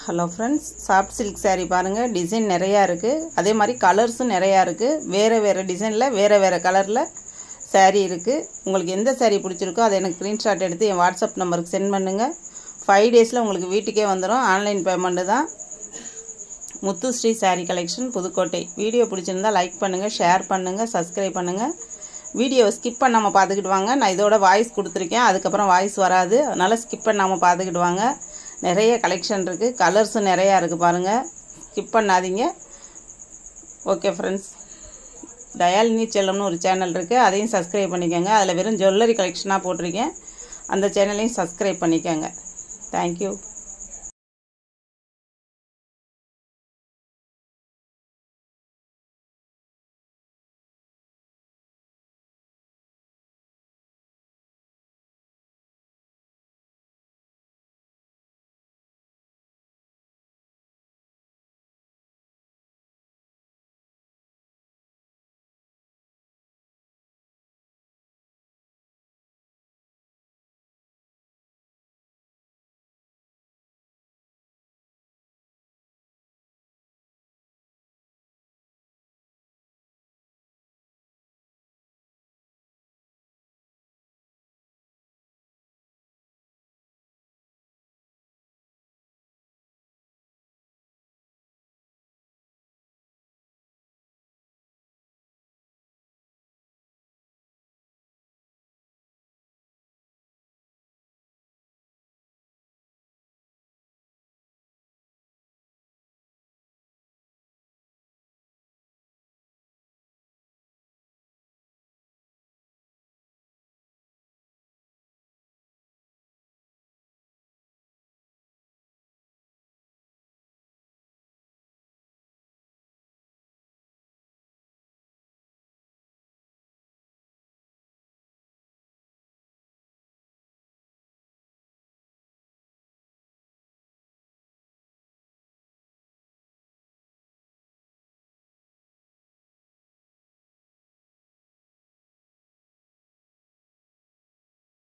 hello friends soft silk saree பாருங்கள் design நிறையா இருக்குது அதே மாதிரி கலர்ஸும் நிறையா இருக்குது வேறு வேறு டிசைனில் வேறு வேறு கலரில் saree இருக்குது உங்களுக்கு எந்த saree பிடிச்சிருக்கோ அதை எனக்கு ஸ்க்ரீன்ஷாட் எடுத்து என் வாட்ஸ்அப் நம்பருக்கு சென்ட் பண்ணுங்கள் ஃபைவ் டேஸில் உங்களுக்கு வீட்டுக்கே வந்துடும் ஆன்லைன் பேமெண்ட்டு தான் Muthu Sri saree collection Pudukkottai video பிடிச்சிருந்தா லைக் பண்ணுங்கள் ஷேர் பண்ணுங்கள் சப்ஸ்கிரைப் பண்ணுங்கள் வீடியோவை ஸ்கிப் பண்ணாமல் பார்த்துக்கிட்டு வாங்க நான் இதோட வாய்ஸ் கொடுத்துருக்கேன் அதுக்கப்புறம் வாய்ஸ் வராது அதனால் ஸ்கிப் பண்ணாமல் பார்த்துக்கிட்டு வாங்க நிறைய கலெக்ஷன் இருக்குது கலர்ஸும் நிறையா இருக்குது பாருங்கள் ஸ்கிப் பண்ணாதீங்க ஓகே ஃப்ரெண்ட்ஸ் தயாலினி செல்லம்னு ஒரு சேனல் இருக்குது அதையும் சப்ஸ்கிரைப் பண்ணிக்கோங்க அதில் வெறும் ஜுவல்லரி கலெக்ஷனாக போட்டிருக்கேன் அந்த சேனலையும் சப்ஸ்கிரைப் பண்ணிக்கோங்க தேங்க்யூ